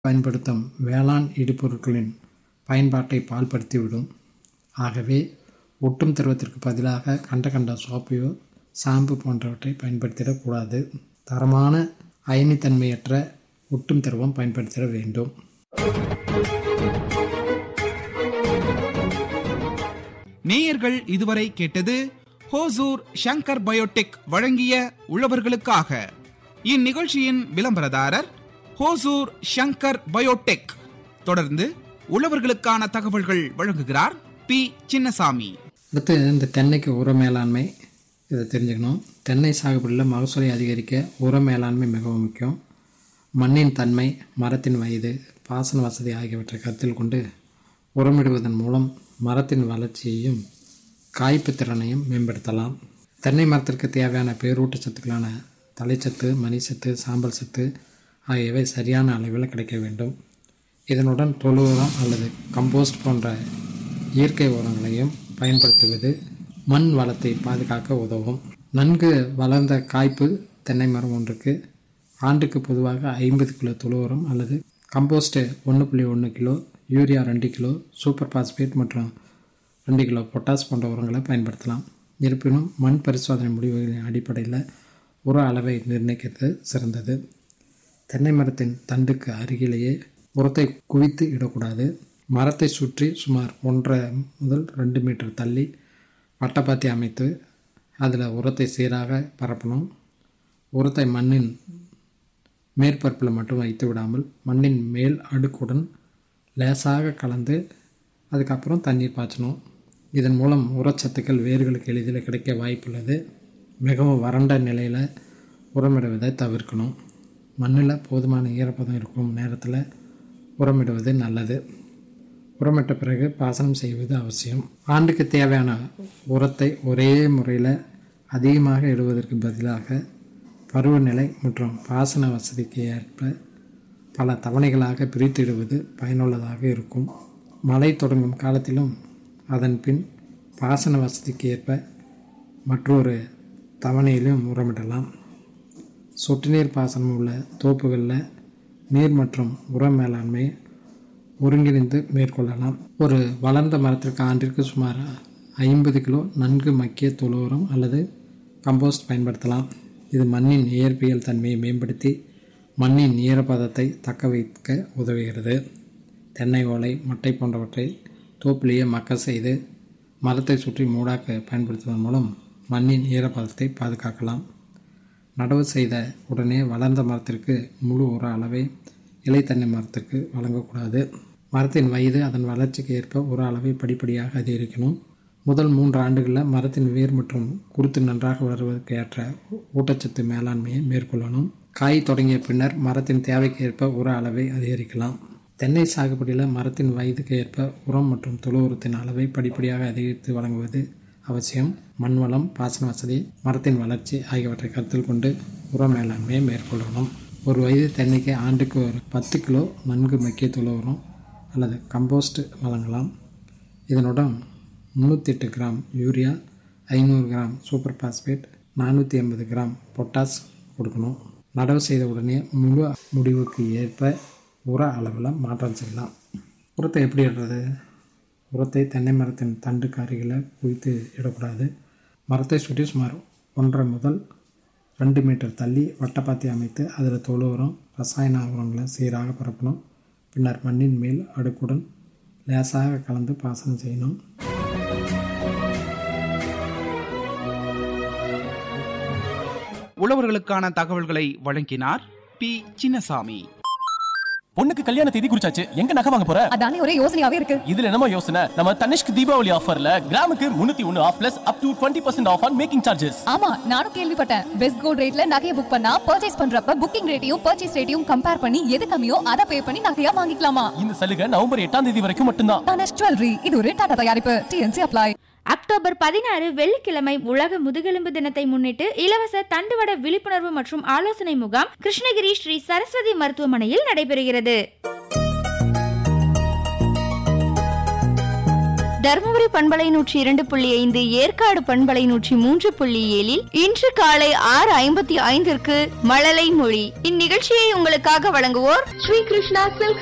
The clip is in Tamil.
பயன்படுத்தும் வேளாண் இடுபொருட்களின் பயன்பாட்டை பால்படுத்திவிடும் ஆகவே ஒட்டும் திரவத்திற்கு பதிலாக கண்ட கண்ட சோப்பையோ ஷாம்பு போன்றவற்றை பயன்படுத்திடக்கூடாது தரமான அயனித்தன்மையற்ற ஒட்டும் திரவம் பயன்படுத்திட வேண்டும் நேயர்கள் இதுவரை கேட்டது ஹோசூர் ஷங்கர் பயோடெக் வழங்கிய உழவர்களுக்காக இந்நிகழ்ச்சியின் விளம்பரதாரர் ஹோசூர் ஷங்கர் பயோடெக் தொடர்ந்து உழவர்களுக்கான தகவல்கள் வழங்குகிறார் பி சின்னசாமி அடுத்து இந்த தென்னைக்கு உர மேலாண்மை இதை தெரிஞ்சுக்கணும் தென்னை சாகுபடியில் மகசூலை அதிகரிக்க உர மேலாண்மை மிகவும் முக்கியம் மண்ணின் தன்மை மரத்தின் வயது பாசன வசதி ஆகியவற்றை கருத்தில் கொண்டு உரமிடுவதன் மூலம் மரத்தின் வளர்ச்சியையும் காய்ப்பு திறனையும் மேம்படுத்தலாம் தென்னை மரத்திற்கு தேவையான பேரூட்ட சத்துக்களான தலைச்சத்து மணிச்சத்து சாம்பல் சத்து ஆகியவை சரியான அளவில் கிடைக்க வேண்டும் இதனுடன் தொழு உரம் அல்லது கம்போஸ்ட் போன்ற இயற்கை உரங்களையும் பயன்படுத்துவது மண் வளத்தை பாதுகாக்க உதவும் நன்கு வளர்ந்த காய்ப்பு தென்னை மரம் ஒன்றுக்கு ஆண்டுக்கு பொதுவாக ஐம்பது கிலோ தொழு உரம் அல்லது கம்போஸ்ட்டு ஒன்று புள்ளி ஒன்று கிலோ யூரியா ரெண்டு கிலோ சூப்பர் பாஸ்பேட் மற்றும் ரெண்டு கிலோ பொட்டாஸ் போன்ற உரங்களை பயன்படுத்தலாம் இருப்பினும் மண் பரிசோதனை முடிவுகளின் அடிப்படையில் உர அளவை நிர்ணயிக்கிறது சிறந்தது தென்னை மரத்தின் தண்டுக்கு அருகிலேயே உரத்தை குவித்து இடக்கூடாது மரத்தை சுற்றி சுமார் ஒன்றரை முதல் ரெண்டு மீட்டர் தள்ளி வட்டப்பாத்தி அமைத்து அதில் உரத்தை சீராக பரப்பணும் உரத்தை மண்ணின் மேற்பரப்பில் மட்டும் வைத்து விடாமல் மண்ணின் மேல் அடுக்குடன் லேசாக கலந்து அதுக்கப்புறம் தண்ணீர் பாய்ச்சணும் இதன் மூலம் உரச்சத்துக்கள் வேர்களுக்கு எளிதில் கிடைக்க வாய்ப்புள்ளது மிகவும் வறண்ட நிலையில் உரமிடுவதை தவிர்க்கணும் மண்ணில் போதுமான ஈரப்பதம் இருக்கும் நேரத்தில் உரமிடுவது நல்லது உரமிட்ட பிறகு பாசனம் செய்வது அவசியம் ஆண்டுக்கு தேவையான உரத்தை ஒரே முறையில் அதிகமாக இடுவதற்கு பதிலாக பருவநிலை மற்றும் பாசன வசதிக்கு ஏற்ப பல தவணைகளாக பிரித்திடுவது பயனுள்ளதாக இருக்கும் மழை தொடங்கும் காலத்திலும் அதன் பின் பாசன வசதிக்கு ஏற்ப மற்றொரு தவணையிலும் உரமிடலாம் சொட்டு நீர் பாசனம் உள்ள தோப்புகளில் நீர் மற்றும் உர மேலாண்மை ஒருங்கிணைந்து மேற்கொள்ளலாம் ஒரு வளர்ந்த மரத்திற்கு ஆண்டிற்கு சுமார் ஐம்பது கிலோ நன்கு மக்கிய தொழு உரம் அல்லது கம்போஸ்ட் பயன்படுத்தலாம் இது மண்ணின் இயற்பியல் தன்மையை மேம்படுத்தி மண்ணின் ஈரப்பதத்தை தக்க வைக்க உதவுகிறது தென்னை ஓலை மட்டை போன்றவற்றை தோப்பிலேயே மக்க செய்து மரத்தை சுற்றி மூடாக்க பயன்படுத்துவதன் மூலம் மண்ணின் ஈரப்பதத்தை பாதுகாக்கலாம் நடவு செய்த உடனே வளர்ந்த மரத்திற்கு முழு உர அளவை இலை தென்னை மரத்திற்கு வழங்கக்கூடாது மரத்தின் வயது அதன் வளர்ச்சிக்கு ஏற்ப உர அளவை படிப்படியாக அதிகரிக்கணும் முதல் மூன்று ஆண்டுகளில் மரத்தின் வேர் மற்றும் குருத்து நன்றாக வளர்வதற்கு ஏற்ற ஊட்டச்சத்து மேலாண்மையை மேற்கொள்ளணும் காய் தொடங்கிய பின்னர் மரத்தின் தேவைக்கு ஏற்ப உர அளவை அதிகரிக்கலாம் தென்னை சாகுபடியில் மரத்தின் வயதுக்கு ஏற்ப உரம் மற்றும் தொழு உரத்தின் அளவை படிப்படியாக அதிகரித்து வழங்குவது அவசியம் மண் வளம் பாசன வசதி மரத்தின் வளர்ச்சி ஆகியவற்றை கருத்தில் கொண்டு உர மேலாண்மையை மேற்கொள்ளணும் ஒரு வயது தென்னைக்கு ஆண்டுக்கு ஒரு பத்து கிலோ நன்கு மக்கிய தொழு உரம் அல்லது கம்போஸ்ட் வழங்கலாம் இதனுடன் முந்நூற்றி எட்டு கிராம் யூரியா ஐநூறு கிராம் சூப்பர் பாஸ்பேட் நானூற்றி ஐம்பது கிராம் பொட்டாஸ் கொடுக்கணும் நடவு செய்த உடனே முழு முடிவுக்கு ஏற்ப உர அளவில் மாற்றம் செய்யலாம் உரத்தை எப்படி இடுறது உரத்தை தென்னை மரத்தின் தண்டுக்கு அருகில் குவித்து இடக்கூடாது மரத்தை சுற்றி சுமார் ஒன்றரை முதல் ரெண்டு மீட்டர் தள்ளி வட்டப்பாத்தி அமைத்து அதில் தொழு உரம் ரசாயன உரங்களை சீராக பரப்பணும் பின்னர் மண்ணின் மேல் அடுக்குடன் லேசாக கலந்து பாசனம் செய்யணும் உழவர்களுக்கான தகவல்களை வழங்கினார் பி சின்னசாமி பொண்ணுக்கு கல்யாண தேதி குறிச்சாச்சு எங்க நகை வாங்க போற அதானே ஒரே யோசனையாவே இருக்கு இதுல என்னமோ யோசனை நம்ம தனிஷ்க் தீபாவளி ஆஃபர்ல கிராமுக்கு முன்னூத்தி ஒன்னு off plus up to twenty percent off on making charges ஆமா நானும் கேள்விப்பட்டேன் பெஸ்ட் கோல்ட் ரேட்ல நகையை புக் பண்ணா பர்ச்சேஸ் பண்றப்ப புக்கிங் ரேட்டையும் பர்ச்சேஸ் ரேட்டையும் கம்பேர் பண்ணி எது கம்மியோ அதை பே பண்ணி நகையா வாங்கிக்கலாமா இந்த சலுகை நவம்பர் எட்டாம் தேதி வரைக்கும் மட்டும்தான் தனஷ் ஜுவல்லரி இது ஒரு டாடா தயாரிப்பு டிஎன்சி அப்ளை அக்டோபர் பதினாறு வெள்ளிக்கிழமை உலக முதுகெலும்பு தினத்தை முன்னிட்டு இலவச தண்டுவட விழிப்புணர்வு மற்றும் ஆலோசனை முகாம் கிருஷ்ணகிரி ஸ்ரீ சரஸ்வதி மருத்துவமனையில் நடைபெறுகிறது தருமபுரி பண்பலை நூற்றி இரண்டு புள்ளி ஐந்து ஏற்காடு பண்பலை நூற்றி மூன்று புள்ளி ஏழில் இன்று காலை ஆறு ஐம்பத்தி ஐந்திற்கு மழலை மொழி இந்நிகழ்ச்சியை உங்களுக்காக வழங்குவோர் ஸ்ரீ கிருஷ்ணா சில்க்